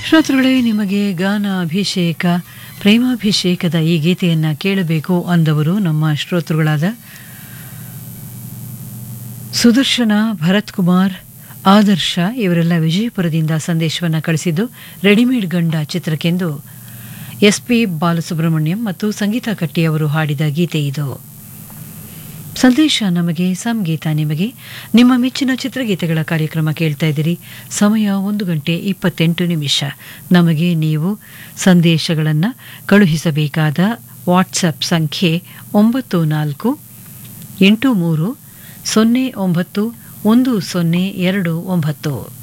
ಶ್ರೋತೃಗಳೇ ನಿಮಗೆ ಗಾನ ಅಭಿಷೇಕ ಪ್ರೇಮಾಭಿಷೇಕದ ಈ ಗೀತೆಯನ್ನು ಕೇಳಬೇಕು ಅಂದವರು ನಮ್ಮ ಶ್ರೋತೃಗಳಾದ ಸುದರ್ಶನ ಭರತ್ ಕುಮಾರ್ ಆದರ್ಶ ಇವರೆಲ್ಲ ವಿಜಯಪುರದಿಂದ ಸಂದೇಶವನ್ನು ಕಳಿಸಿದ್ದು ರೆಡಿಮೇಡ್ ಗಂಡ ಚಿತ್ರಕ್ಕೆಂದು ಎಸ್ ಪಿ ಬಾಲಸುಬ್ರಹ್ಮಣ್ಯಂ ಮತ್ತು ಸಂಗೀತ ಕಟ್ಟಿಯವರು ಹಾಡಿದ ಗೀತೆ ಇದು ಸಂದೇಶ ನಮಗೆ ಸಂಗೀತ ನಿಮಗೆ ನಿಮ್ಮ ಮೆಚ್ಚಿನ ಚಿತ್ರಗೀತೆಗಳ ಕಾರ್ಯಕ್ರಮ ಕೇಳ್ತಾ ಇದ್ದೀರಿ ಸಮಯ ಒಂದು ಗಂಟೆ ಇಪ್ಪತ್ತೆಂಟು ನಿಮಿಷ ನಮಗೆ ನೀವು ಸಂದೇಶಗಳನ್ನು ಕಳುಹಿಸಬೇಕಾದ ವಾಟ್ಸಪ್ ಸಂಖ್ಯೆ ಒಂಬತ್ತು ನಾಲ್ಕು ಎಂಟು ಮೂರು ಸೊನ್ನೆ ಒಂಬತ್ತು ಒಂದು ಸೊನ್ನೆ ಎರಡು ಒಂಬತ್ತು